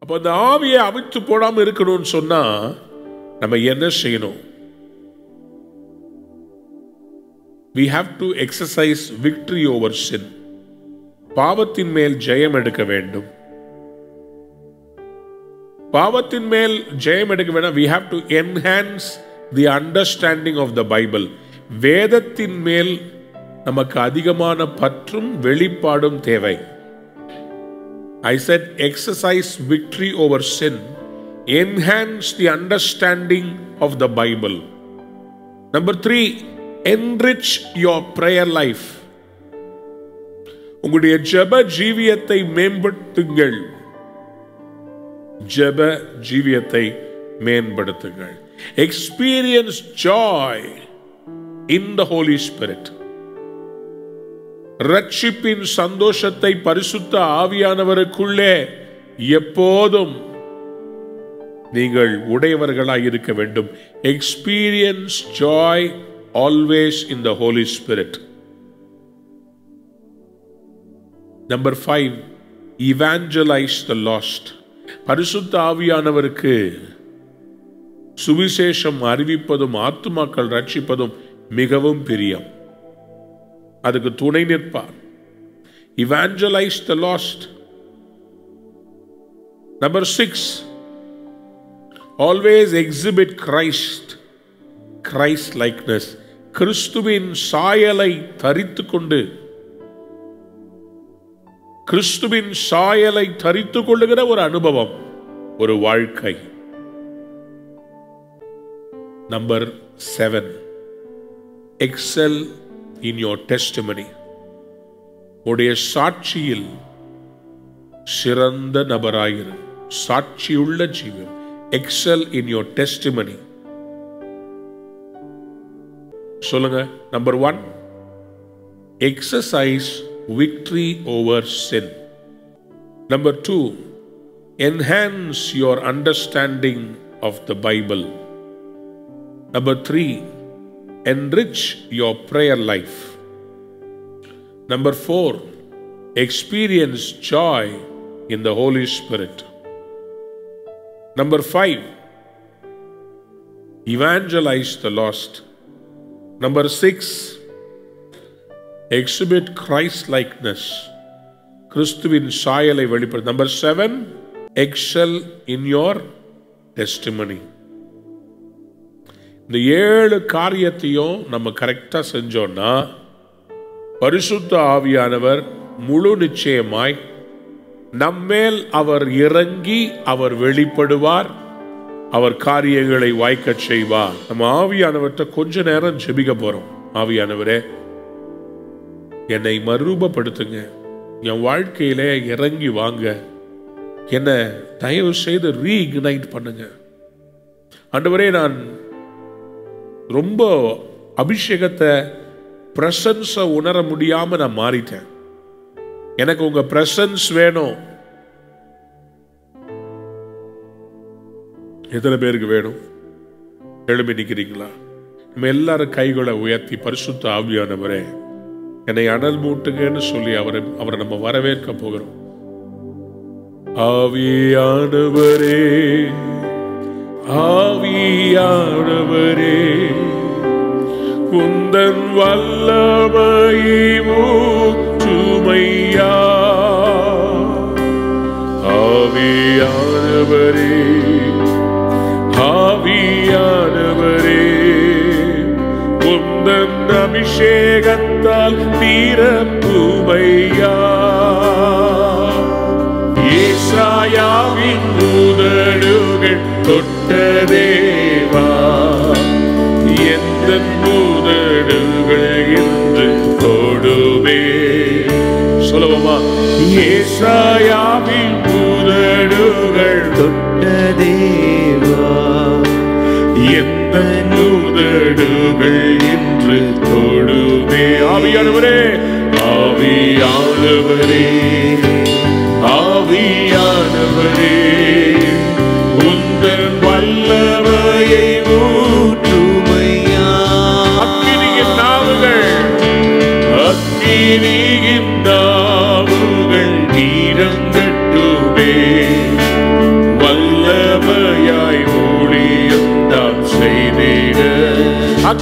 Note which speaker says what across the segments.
Speaker 1: அப்போ அந்த ஆவியை அவித்து போடாம இருக்கணும்னு சொன்னா நம்ம என்ன செய்யணும் we have to exercise victory over sin பாவத்தின் மேல் ஜெயம் எடுக்க வேண்டும் பாவத்தின் மேல் ஜெயம் எடுக்க வேண்டாம் we have to enhance the understanding of the bible வேதத்தின் மேல் நமக்கு அதிகமான பற்றும் வெளிப்பாடும் தேவை I said exercise victory over sin enhance the understanding of the bible number 3 enrich your prayer life உங்களுடைய ஜெப ஜீவியத்தை மேம்படுத்துங்கள் ஜெப ஜீவியத்தை மேம்படுத்துங்கள் experience joy in the Holy Spirit ரட்சிப்பின் சந்தோஷத்தை பரிசுத்த ஆவியானவருக்குள்ளே எப்போதும் நீங்கள் உடையவர்களாய் இருக்க வேண்டும் experience joy always in the Holy Spirit number five evangelise the lost பரிசுத்த ஆவியானவருக்கு சுவிசேஷம் அறிவிப்பதும் ஆத்துமாக்கள் ரட்சிப்பதும் மிகவும் பிரியம் அதுக்கு துணை நிற்பார் evangelise the lost number six always exhibit Christ Christ likeness கிறிஸ்துவின் சாயலை தரித்து கொண்டு கிறிஸ்துவின் சாயலை தரித்து கொள்ளுகிற ஒரு அனுபவம் ஒரு வாழ்க்கை number seven excel in your testimony உடைய சாட்சியில் சிறந்த நபராயிரு சாட்சியுள்ள ஜீவன் எக்ஸல் இன் யோர் டெஸ்டிமனி சொல்லுங்க number one exercise victory over sin. Number two, enhance your understanding of the Bible. Number three, enrich your prayer life. Number four, experience joy in the Holy Spirit. Number five, evangelize the lost. Number six, exhibit Christ likeness கிறிஸ்துவின் சாயலை வெளிப்படு number seven excel in your testimony இந்த ஏழு காரியத்தையும் நம்ம கரெக்டா செஞ்சோம்னா பரிசுத்த ஆவியானவர் முழு நிச்சயமாய் நம்மேல் அவர் இறங்கி அவர் வெளிப்படுவார் அவர் காரியங்களை வாய்க்கச் செய்வார் நம்ம ஆவியானவர்கிட்ட கொஞ்ச நேரம் ஜெபிக்க போறோம் ஆவியானவரே என்னை மறுரூபப்படுத்துங்க என் வாழ்க்கையில இறங்கி வாங்க என்ன தயவு செய்து ரீஇக்னைட் பண்ணுங்க ஆண்டவரே நான் ரொம்ப அபிஷேகத்தை பிரசன்ஸை உணர முடியாம நான் மாறிட்டேன் எனக்கு உங்க பிரசன்ஸ் வேணும் எத்தனை பேருக்கு வேணும் எழுப்பி நிக்கிறீங்களா நம்ம எல்லாரும் கைகளை உயர்த்தி பரிசுத்த ஆவியானவரே என்னை அனல் மூட்டுங்கன்னு சொல்லி அவரை அவரை நம்ம வரவேற்க போகிறோம் ஆவியானவரே ஆவியானவரே உந்தன் வல்லமையை ஊற்றுமையா ஆவியானவரே ஆவியானவரே உந்தன் அபிஷேகத்தால் தீரப்புமையா ஏசாயாவின் உதடுகள் தொட்ட தேவா எந்த உதடுகள் என்று தொடுவே சொல்லுவோமா ஏசாயாவின் உதடுகள்
Speaker 2: தொட்ட தேவா
Speaker 1: எந்த உதடுகள் என்று தொடுவே ஆவியானவரே ஆவியானவரே ஆவியானவரே உந்தன் வல்லமையை
Speaker 2: ஊற்றுமையா
Speaker 1: அக்கினியின் நாவுகள் அக்கினியின் நாவுகள் நீரங்கட்டுமே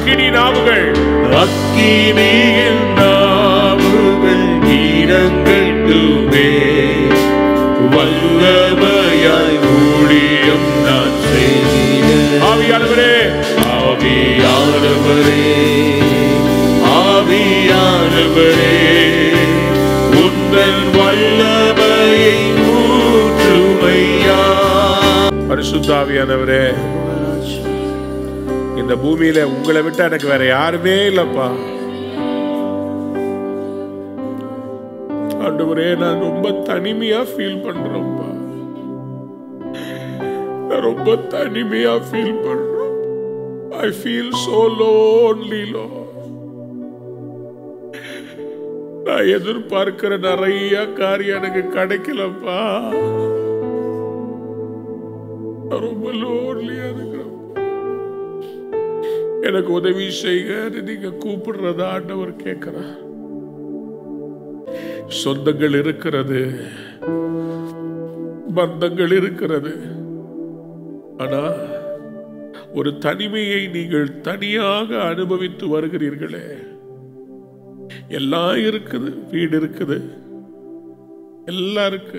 Speaker 1: அக்கினி நாவுகள்
Speaker 2: அக்கினியின் நாவுகள் இறங்கட்டுமே வல்லமையாய் ஊழியம் நான் செய்த
Speaker 1: ஆவியானவரே
Speaker 2: ஆவியானவரே ஆவியானவரே உந்தன் வல்லமையை ஊற்றுமையா
Speaker 1: பரிசுத்தாவியானவரே இந்த பூமியில உங்களை விட்டு எனக்கு வேற யாருமே இல்லப்பா ஆண்டவரே நான் ரொம்ப தனிமையா ஃபீல் பண்றேன்ப்பா நான் ரொம்ப தனிமையா ஃபீல் பண்றேன் ஐ ஃபீல் சோ லோன்லி லோ நான் எதிர்பார்க்கிற நிறைய காரியம் எனக்கு கிடைக்கலப்பா நான் ரொம்ப லோன்லியா இருக்கிறேன் எனக்கு உதவி செய்க நீங்க கூப்பிடுறதா ஆண்டவர் கேட்கிறார் சொந்தங்கள் இருக்கிறது பந்தங்கள் இருக்கிறது ஆனா ஒரு தனிமையை நீங்கள் தனியாக அனுபவித்து வருகிறீர்களே எல்லாம் இருக்குது வீடு இருக்குது எல்லாம் இருக்கு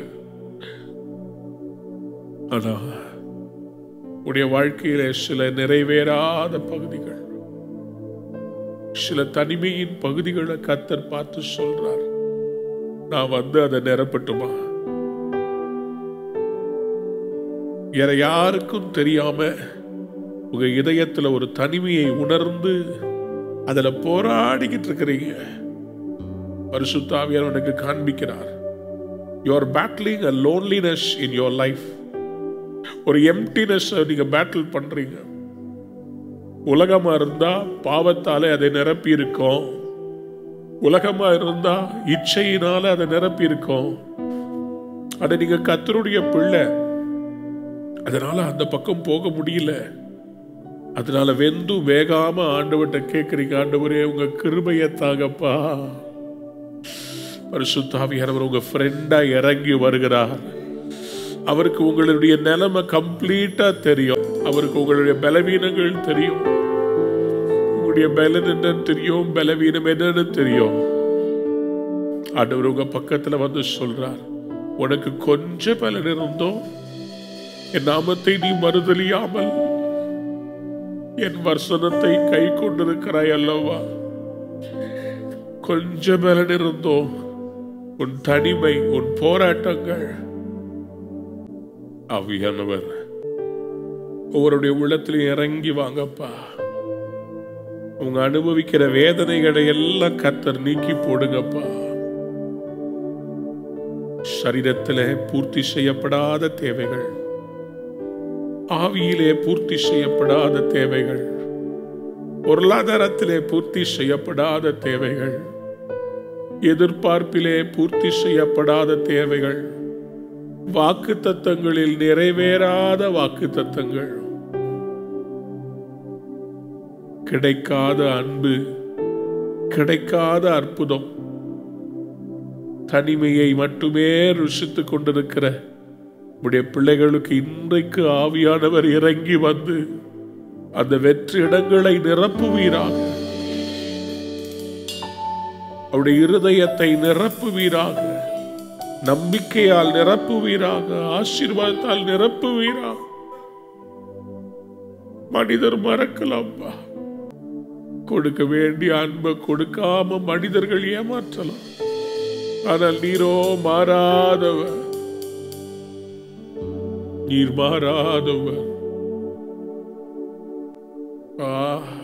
Speaker 1: ஆனா உடைய வாழ்க்கையில சில நிறைவேறாத பகுதிகள் சில தனிமையின் பகுதிகளை கத்தர் பார்த்து சொல்றார் நான் வந்து அதை நிரப்பட்டுமா வேற யாருக்கும் தெரியாம உங்க இதயத்துல ஒரு தனிமையை உணர்ந்து அதுல போராடிக்கிட்டு இருக்கிறீங்க பரிசுத்தாவியார் உனக்கு காண்பிக்கிறார் you are battling a loneliness in your life ஒரு எம்டினஸ் நீங்க பேட்டில் பண்றீங்க உலகமா இருந்தா பாவத்தாலே அதை நிரப்பி இருக்கும் உலகமா இருந்தா இச்சையினால அதை நிரப்பி இருக்கும் அதை நீங்க கத்தருடைய பிள்ளை அதனால அந்த பக்கம் போக முடியல அதனால வெந்தும் வேகாம ஆண்டவர்கிட்ட கேட்குறீங்க ஆண்டவரே உங்க கிருபையை தாங்கப்பா பரிசுத்தாவியானவர் உங்க ஃப்ரெண்டா இறங்கி வருகிறார் அவருக்கு உங்களுடைய நிலைமை கம்ப்ளீட்டா தெரியும் அவருக்கு உங்களுடைய பலவீனங்கள் தெரியும் உங்களுடைய பலன் என்னன்னு தெரியும் பலவீனம் என்னன்னு தெரியும் ஆண்டவர் உங்க பக்கத்துல வந்து சொல்றார் உனக்கு கொஞ்சம் பலன் இருந்தோம் என் நாமத்தை நீ மறுதலியாமல் என் வர்சனத்தை கை கொண்டிருக்கிறாய் அல்லவா கொஞ்ச பலன் இருந்தோம் உன் தனிமை உன் போராட்டங்கள் அவியானவர் ஒவ்வொருடைய உள்ளத்திலும் இறங்கி வாங்கப்பா உங்க அனுபவிக்கிற வேதனைகளை எல்லாம் கத்தர் நீக்கி போடுங்கப்பா சரீரத்தில பூர்த்தி செய்யப்படாத தேவைகள் ஆவியிலே பூர்த்தி செய்யப்படாத தேவைகள் பொருளாதாரத்திலே பூர்த்தி செய்யப்படாத தேவைகள் எதிர்பார்ப்பிலே பூர்த்தி செய்யப்படாத தேவைகள் வாக்கு தத்தங்களில் நிறைவேறாத வாக்கு தத்தங்கள் கிடைக்காத அன்பு கிடைக்காத அற்புதம் தனிமையை மட்டுமே ருசித்துக் கொண்டிருக்கிற உடைய பிள்ளைகளுக்கு இன்றைக்கு ஆவியானவர் இறங்கி வந்து அந்த வெற்றி இடங்களை நிரப்புவீராக அவருடைய இருதயத்தை நிரப்புவீராக நம்பிக்கையால் நிரப்புவீராக ஆசீர்வாதத்தால் நிரப்புவீராக மனிதர் மறக்கலாம்பா கொடுக்க வேண்டிய அன்பை கொடுக்காம மனிதர்கள் ஏமாற்றலாம் ஆனால் நீரோ மாறாதவர் நீர் மாறாதவர் ஆ,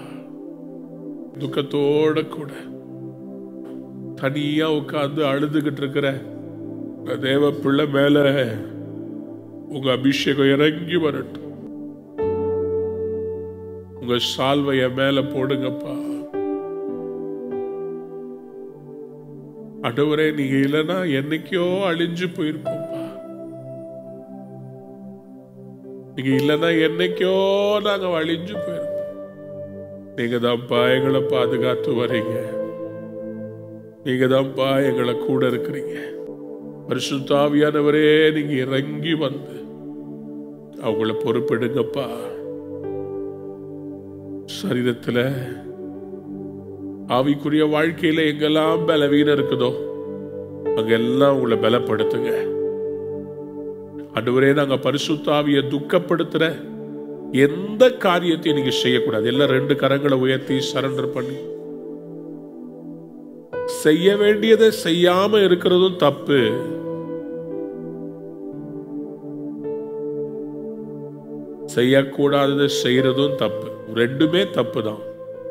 Speaker 1: துக்கத்தோட கூட தனியா உட்கார்ந்து அழுதுகிட்டு இருக்கிற இந்த தேவ பிள்ளை மேல உங்க அபிஷேகம் இறங்கி வரட்டும் உங்க சால்வைய மேல போடுங்கப்பா அடவரே நீங்க இல்லைன்னா என்னைக்கோ அழிஞ்சு போயிருப்போம்ப்பா நீங்க இல்லைன்னா என்னைக்கோ நாங்க அழிஞ்சு போயிருப்போம் நீங்க தான்ப்பா எங்களை பாதுகாத்து வரீங்க நீங்க தான்ப்பா எங்களை கூட இருக்கிறீங்க பரிசுத்தாவியானவரே நீங்க இறங்கி வந்து அவங்கள பொறுப்பெடுங்கப்பா சரீரத்துல ஆவிக்குரிய வாழ்க்கையில எங்கெல்லாம் பலவீனம் இருக்குதோ அங்கெல்லாம் உங்களை பலப்படுத்துங்க ஆண்டவரே நாங்க பரிசுத்த ஆவியை துக்கப்படுத்துற எந்த காரியத்தையும் நீங்க செய்யக்கூடாது எல்லாம் ரெண்டு கரங்களை உயர்த்தி சரண்டர் பண்ணி செய்ய வேண்டியதை செய்யாம இருக்கிறதும் தப்பு செய்யக்கூடாததை செய்யறதும் தப்பு ரெண்டுமே தப்பு தான்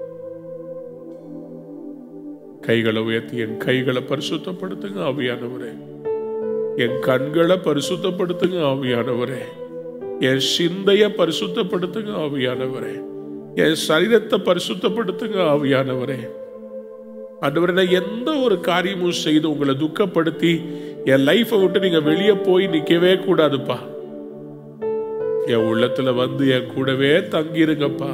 Speaker 1: கைகளை உயர்த்தி என் கைகளை பரிசுத்தப்படுத்துங்க ஆவியானவரே என் கண்களை பரிசுத்தப்படுத்துங்க ஆவியானவரே என் சிந்தைய பரிசுத்தப்படுத்துங்க ஆவியானவரே என் சரீரத்தை பரிசுத்தப்படுத்துங்க ஆவியானவரே ஆண்டவரே நான் எந்த ஒரு காரியமும் செய்து உங்களை துக்கப்படுத்தி என் லைஃப்பை விட்டு நீங்க வெளியே போய் நிக்கவே கூடாதுப்பா என் உள்ளத்துல வந்து என் கூடவே தங்கிருங்கப்பா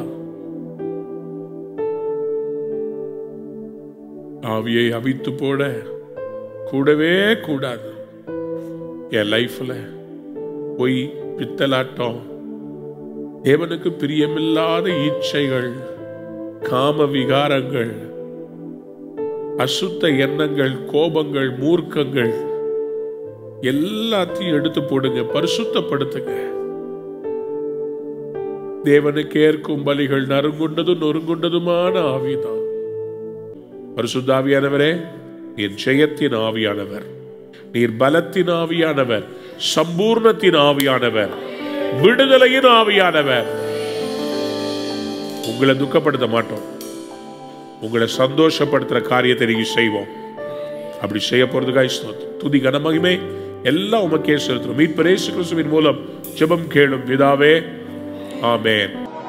Speaker 1: ஆவியை அவித்து போட கூடவே கூடாது என் லைஃப்ல பொய் பித்தலாட்டம் தேவனுக்கு பிரியமில்லாத இச்சைகள் காம விகாரங்கள் அசுத்த எண்ணங்கள் கோபங்கள் மூர்க்கங்கள் எல்லாத்தையும் எடுத்து போடுங்க பரிசுத்தப்படுத்துங்க தேவனுக்கு ஏற்கும் பலிகள் நறுங்குண்டதும் நொறுங்குண்டதுமான ஆவிதான் பரிசுத்தாவியானவரே என் ஜெயத்தின் ஆவியானவர் நீர் பலத்தின் ஆவியானவர் சம்பூர்ணத்தின் ஆவியானவர் விடுதலையின் ஆவியானவர் உங்களை துக்கப்படுத்த மாட்டோம் உங்களை சந்தோஷப்படுத்துற காரியத்தை நீங்க செய்வோம் அப்படி செய்ய போறதுக்காக ஸ்தோத்திரம். துதி கனமகிமை எல்லாம் உமக்கே செலுத்துறோம் மீட்பர் இயேசு கிறிஸ்துவின் மூலம் ஜெபம் கேளும் பிதாவே ஆமென்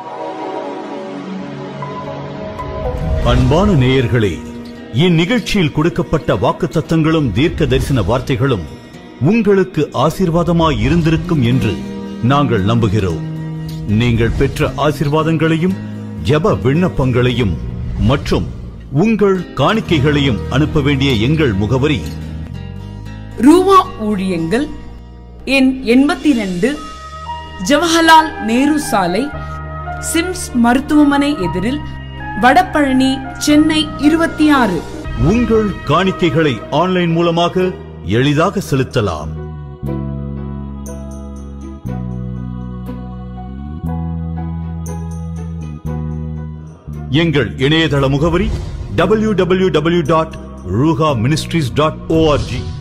Speaker 3: அன்பான நேயர்களே இந்நிகழ்ச்சியில் கொடுக்கப்பட்ட வாக்குத்தத்தங்களும் தீர்க்க தரிசன வார்த்தைகளும் உங்களுக்கு ஆசீர்வாதமாய் இருந்திருக்கும் என்று நாங்கள் நம்புகிறோம் நீங்கள் பெற்ற ஆசீர்வாதங்களையும் ஜெப விண்ணப்பங்களையும் மற்றும் உங்கள் காணிக்கைகளையும் அனுப்ப வேண்டிய எங்கள் முகவரி
Speaker 4: ரூவா ஊழியங்கள் எண் எண்பத்தி ரெண்டு ஜவஹர்லால் நேரு சாலை சிம்ஸ் மருத்துவமனை எதிரில் வடபழனி சென்னை இருபத்தி ஆறு
Speaker 3: உங்கள் காணிக்கைகளை ஆன்லைன் மூலமாக எளிதாக செலுத்தலாம் எங்கள் இணையதள முகவரி www.ruhaministries.org